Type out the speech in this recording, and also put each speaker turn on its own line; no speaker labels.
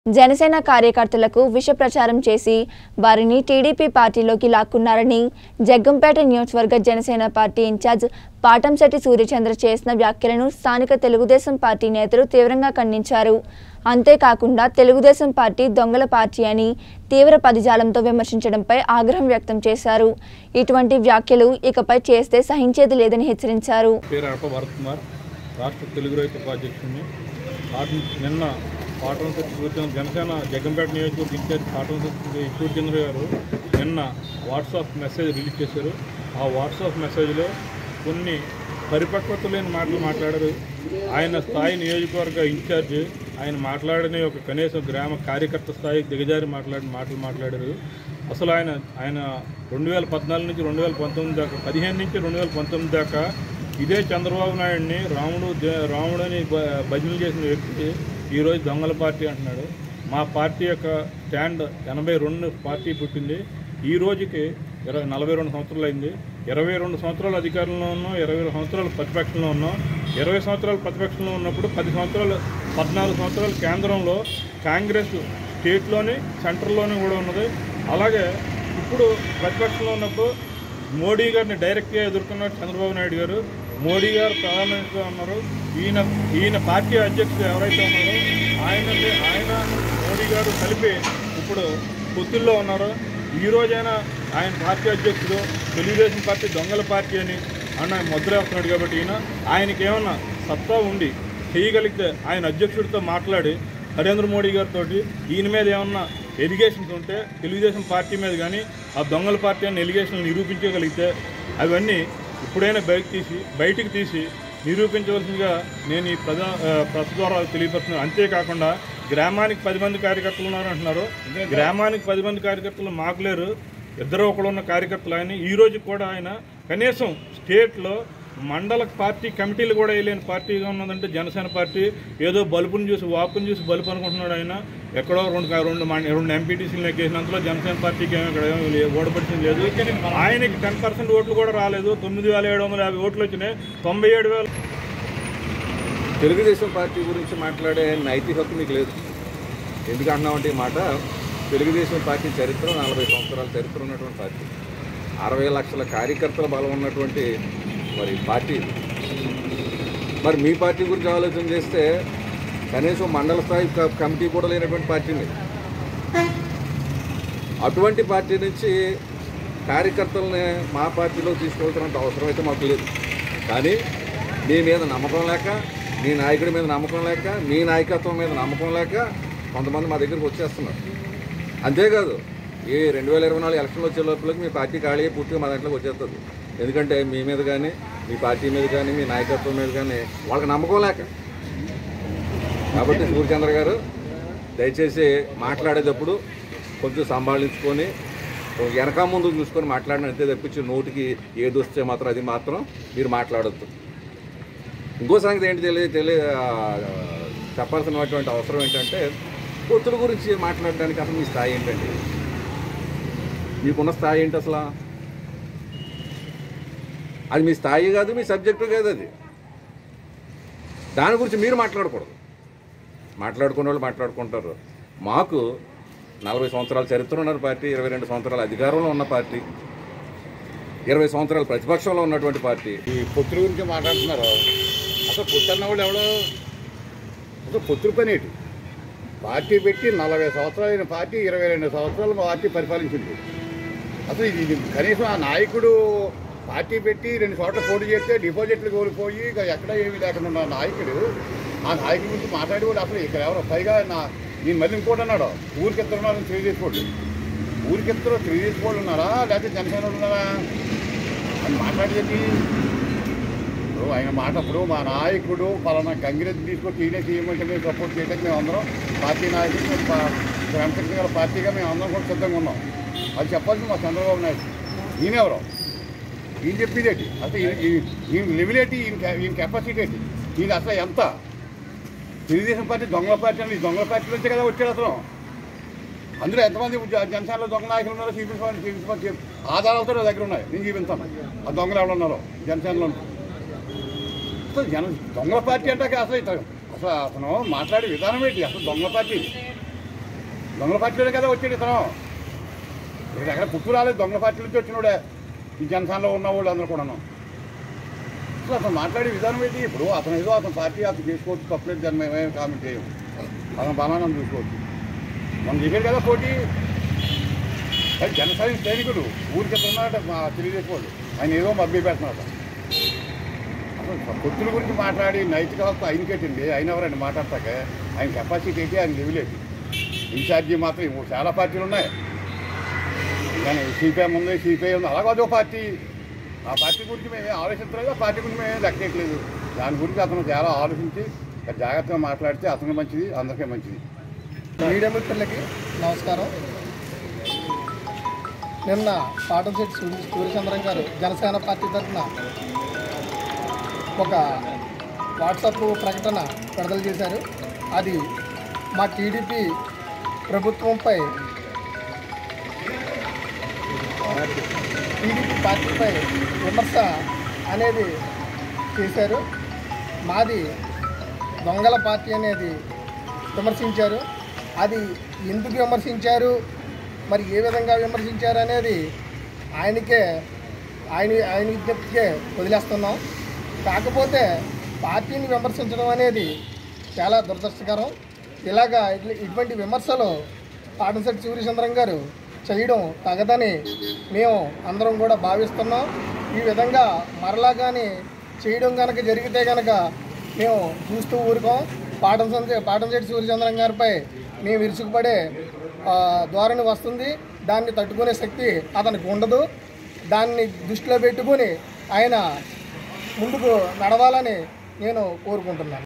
జనసేన కార్యకర్తలకు విష ప్రచారం చేసి వారిని టీడీపీ పార్టీలోకి లాక్కున్నారని జగ్గంపేట నియోజకవర్గ జనసేన పార్టీ ఇన్ఛార్జ్ పాటంశెట్టి సూర్యచంద్ర చేసిన వ్యాఖ్యలను స్థానిక తెలుగుదేశం పార్టీ నేతలు తీవ్రంగా ఖండించారు అంతేకాకుండా తెలుగుదేశం పార్టీ దొంగల పార్టీ అని తీవ్ర పదజాలంతో విమర్శించడంపై ఆగ్రహం వ్యక్తం చేశారు ఇటువంటి వ్యాఖ్యలు ఇకపై చేస్తే సహించేది లేదని హెచ్చరించారు
పేరు అడప భరత్ కుమార్ రాష్ట్ర తెలుగు రైతు ఉపాధ్యక్షుడిని పాటం నిన్న పాటం సూర్యచంద్ర జనసేన జగ్గంపేట నియోజకవర్గ ఇన్ఛార్జ్ పాటం సూర్యచంద్ర గారు నిన్న వాట్సాప్ మెసేజ్ రిలీజ్ చేశారు ఆ వాట్సాప్ మెసేజ్లో కొన్ని పరిపక్వత లేని మాటలు మాట్లాడారు ఆయన స్థాయి నియోజకవర్గ ఇన్ఛార్జ్ ఆయన మాట్లాడని ఒక కనీసం గ్రామ కార్యకర్త స్థాయికి దిగజారి మాట్లాడిన మాటలు మాట్లాడారు అసలు ఆయన ఆయన రెండు వేల పద్నాలుగు నుంచి రెండు వేల పంతొమ్మిది దాకా పదిహేను నుంచి రెండు వేల పంతొమ్మిది దాకా ఇదే చంద్రబాబు నాయుడిని రాముడు దే- రాముడని భ- భజనలు చేసిన వ్యక్తి ఈరోజు దొంగల పార్టీ అంటున్నాడు మా పార్టీ యొక్క స్టాండ్ ఎనభై రెండు పార్టీ పుట్టింది ఈ రోజుకి ఇరవై నలభై రెండు సంవత్సరాలు అయింది ఇరవై రెండు సంవత్సరాలు అధికారంలో ఉన్నాం ఇరవై రెండు సంవత్సరాలు ప్రతిపక్షంలో ఉన్నాం ఇరవై సంవత్సరాలు ప్రతిపక్షంలో ఉన్నప్పుడు పది సంవత్సరాలు పద్నాలుగు సంవత్సరాలు కేంద్రంలో కాంగ్రెస్ స్టేట్లోని సెంటర్లోని కూడా ఉన్నది అలాగే ఇప్పుడు ప్రతిపక్షంలో ఉన్నప్పుడు మోడీ గారిని డైరెక్ట్గా ఎదుర్కొన్నారు చంద్రబాబు నాయుడు గారు మోడీ గారు ప్రధానమంత్రిగా ఉన్నారు ఈయన ఈయన పార్టీ అధ్యక్షుడు ఎవరైతే ఉన్నారో ఆయన ఆయన మోడీ గారు కలిపి ఇప్పుడు పొత్తుల్లో ఉన్నారు ఈ రోజైనా ఆయన పార్టీ అధ్యక్షుడు తెలుగుదేశం పార్టీ దొంగల పార్టీ అని అన్న ముద్ర వేస్తున్నాడు కాబట్టి ఈయన ఆయనకి ఏమన్నా సత్తా ఉండి చేయగలిగితే ఆయన అధ్యక్షుడితో మాట్లాడి నరేంద్ర మోడీ గారితో ఈయన మీద ఏమన్నా ఎలిగేషన్స్ ఉంటే తెలుగుదేశం పార్టీ మీద కానీ ఆ దొంగల పార్టీ అన్న ఎలిగేషన్లు నిరూపించగలిగితే అవన్నీ ఇప్పుడైనా బయటకు తీసి బయటికి తీసి నిరూపించవలసిందిగా నేను ఈ ప్రజా ఆ, ప్రెస్ ద్వారా తెలియపరుస్తున్నాను అంతేకాకుండా గ్రామానికి పది మంది కార్యకర్తలు ఉన్నారు అంటున్నారు గ్రామానికి పది మంది కార్యకర్తలు మాకు లేరు ఇద్దరు ఒకడు ఉన్న కార్యకర్తలు ఆయన ఈ రోజు కూడా ఆయన కనీసం స్టేట్లో మండల పార్టీ కమిటీలు కూడా వేయలేని పార్టీగా ఉన్నదంటే జనసేన పార్టీ ఏదో బలుపుని చూసి వాపుని చూసి బలుపు అనుకుంటున్నాడు ఆయన ఎక్కడో రెండు రెండు మం- రెండు ఎంపీటీసీలు ఎక్కేసినంతలో జనసేన పార్టీకి ఏమీ ఇక్కడ ఏమీ లే- ఓడబడిచింది లేదు ఆయనకి టెన్ పర్సెంట్ ఓట్లు కూడా రాలేదు తొమ్మిది వేల ఏడు వందల యాభై ఓట్లు వచ్చినాయి తొంభై ఏడు వేల
తెలుగుదేశం పార్టీ గురించి మాట్లాడే నైతిక హక్కు మీకు లేదు ఎందుకు అన్నామంటే ఈ మాట తెలుగుదేశం పార్టీ చరిత్ర నలభై సంవత్సరాల చరిత్ర ఉన్నటువంటి పార్టీ అరవై లక్షల కార్యకర్తల బలం ఉన్నటువంటి మరి పార్టీ ఇది. మరి మీ పార్టీ గురించి ఆలోచన చేస్తే కనీసం మండల స్థాయి క- కమిటీ కూడా లేనటువంటి పార్టీ మీది అటువంటి పార్టీ నుంచి కార్యకర్తలని మా పార్టీలో తీసుకెళ్తున్నంత అవసరం అయితే మాకు లేదు కానీ మీ మీద నమ్మకం లేక మీ నాయకుడి మీద నమ్మకం లేక మీ నాయకత్వం మీద నమ్మకం లేక కొంతమంది మా దగ్గరికి వచ్చేస్తున్నారు అంతేకాదు ఈ రెండు వేల ఇరవై నాలుగు ఎలక్షన్లు వచ్చే లోపలికి మీ పార్టీ ఖాళీ అయ్యి పూర్తిగా మా దాంట్లోకి వచ్చేస్తుంది ఎందుకంటే మీ మీద కానీ మీ పార్టీ మీద కానీ మీ నాయకత్వం మీద కానీ వాళ్ళకి నమ్మకం లేక కాబట్టి సూర్యచంద్ర గారు దయచేసి మాట్లాడేటప్పుడు కొంచెం సంభాళించుకొని వెనక ముందు చూసుకొని మాట్లాడిన అంతే తప్పించి నోటికి ఏది వస్తే మాత్రం అది మాత్రం మీరు మాట్లాడద్దు ఇంకో సంగతి ఏంటి తెలియ తెలియ ఆ, చెప్పాల్సినటువంటి అవసరం ఏంటంటే పొత్తుల గురించి మాట్లాడడానికి అసలు మీ స్థాయి ఏంటండి మీకున్న స్థాయి ఏంటి అసలు అది మీ స్థాయి కాదు మీ సబ్జెక్టు కాదు అది దాని గురించి మీరు మాట్లాడకూడదు మాట్లాడుకునే వాళ్ళు మాట్లాడుకుంటారు మాకు నలభై సంవత్సరాల చరిత్ర ఉన్న పార్టీ ఇరవై రెండు సంవత్సరాల అధికారంలో ఉన్న పార్టీ ఇరవై సంవత్సరాల ప్రతిపక్షంలో ఉన్నటువంటి పార్టీ
ఈ పొత్తుల గురించి మాట్లాడుతున్నారు అసలు పొత్తు అన్న వాళ్ళు ఎవడో అసలు పొత్తుల పని ఏంటి పార్టీ పెట్టి నలభై సంవత్సరాలు అయిన పార్టీ ఇరవై రెండు సంవత్సరాలు మా పార్టీ పరిపాలించింది అసలు ఇది ఇది కనీసం ఆ నాయకుడు పార్టీ పెట్టి రెండు చోట్ల పోటీ చేస్తే డిపాజిట్లు కోల్పోయి ఇక ఎక్కడ ఏమీ లేకుండా ఉన్న నాయకుడు ఆ నాయకుడి గురించి మాట్లాడి కూడా అసలు ఇక్కడ ఎవరో పైగా నా నేను మళ్ళీ ఇంకోటి అన్నాడు ఊరికి ఇద్దరు ఉన్నారని తెలియజేసుకోండి ఊరికి ఇద్దరు తెలియజేసుకోవాలి ఉన్నారా లేకపోతే జనసేన వాళ్ళు ఉన్నారా అని మాట్లాడేది ఇప్పుడు ఆయన మాట అప్పుడు మా నాయకుడు పలానా గంగిరెద్దు తీసుకొచ్చి ఈయనే చేయమంటే మేము సపోర్ట్ చేయడానికి మేము అందరం పార్టీ నాయకులు మేము పా- క్రమశిక్షణ గల పార్టీగా మేము అందరం కూడా సిద్ధంగా ఉన్నాం అది చెప్పాల్సింది మా చంద్రబాబు నాయుడు ఈయనెవరు ఈయన చెప్పేది ఏంటి అసలు ఈయన- ఈయన- ఈయన లెవెల్ ఏంటి ఈయన కె- ఈయన కెపాసిటీ ఏంటి ఈయన అసలు ఎంత తెలుగుదేశం పార్టీ దొంగల పార్టీ అని ఈ దొంగల పార్టీ నుంచే కదా వచ్చాడు అసలు అందులో ఎంతమంది జ- జనసేనలో దొంగ నాయకులు ఉన్నారో చూపించమని చూపించమని చెప్పి ఆధారాలతో నా దగ్గర ఉన్నాయి నేను చూపించాను ఆ దొంగలు ఎవరు ఉన్నారో జనసేనలో అసలు జన దొంగల పార్టీ అంటే అసలు ఇత- అసలు అతను మాట్లాడే విధానం ఏంటి అసలు దొంగల పార్టీ దొంగల పార్టీలోనే కదా వచ్చాడు ఇతను ఇక్కడ ఎక్కడ పుట్టు రాలేదు దొంగల పార్టీ నుంచి వచ్చినోడే ఈ జనసేనలో ఉన్న వాళ్ళు అందరూ కూడాను అసలు అతను మాట్లాడే విధానం ఏంటి ఇప్పుడు అతను ఏదో అతని పార్టీ అతను చేసుకోవచ్చు తప్పలేదు దాన్ని మేమేం కామెంట్ చేయం అతను బలానం చూసుకోవచ్చు మనం చెప్పారు కదా పోటీ అది జనసేన సైనికుడు ఊరికి ఉన్నాడట మా తెలుగుదేశం వాళ్ళు ఆయన ఏదో మబ్బి పెడుతున్నాడు అసలు పొత్తుల గురించి మాట్లాడి నైతిక హక్కు ఆయనకేటండి ఆయన ఎవరండి మాట్లాడతాక ఆయన కెపాసిటీ ఏంటి ఆయన లెవెలేదు ఇన్ఛార్జీ మాత్రం ఇవి చాలా పార్టీలు ఉన్నాయి కానీ సిపిఎం ఉంది సిపిఐ ఉంది అలాగే అదో పార్టీ ఆ పార్టీ గురించి మేమేం ఆలోచించలేదు ఆ పార్టీ గురించి మేమేం లెక్కట్లేదు దాని గురించి అతను చాలా ఆలోచించి జాగ్రత్తగా మాట్లాడితే అతనికి మంచిది అందరికీ మంచిది
మీడియా మిత్రులకి నమస్కారం నిన్న పాటంశెట్టి సూర్య సూర్యచంద్రన్ గారు జనసేన పార్టీ తరఫున ఒక వాట్సాప్ ప్రకటన విడుదల చేశారు అది మా టీడీపీ ప్రభుత్వంపై టీడీపీ పార్టీపై విమర్శ అనేది చేశారు మాది దొంగల పార్టీ అనేది విమర్శించారు అది ఎందుకు విమర్శించారు మరి ఏ విధంగా విమర్శించారు అనేది ఆయనకే ఆయన ఆయన విజ్ఞప్తికే వదిలేస్తున్నాం కాకపోతే పార్టీని విమర్శించడం అనేది చాలా దురదృష్టకరం ఇలాగా ఇట్ల- ఇటువంటి విమర్శలు పాటంశెట్టి సూర్యచంద్రం గారు చేయడం తగదని మేము అందరం కూడా భావిస్తున్నాం ఈ విధంగా మరలా కానీ చేయడం కనుక జరిగితే కనుక మేము చూస్తూ ఊరుకోం పాటం పాటంశెట్టి సూర్యచంద్రం గారిపై మేము విరుచుకుపడే ఆ, ధోరణి వస్తుంది దాన్ని తట్టుకునే శక్తి అతనికి ఉండదు దాన్ని దృష్టిలో పెట్టుకుని ఆయన ముందుకు నడవాలని నేను కోరుకుంటున్నాను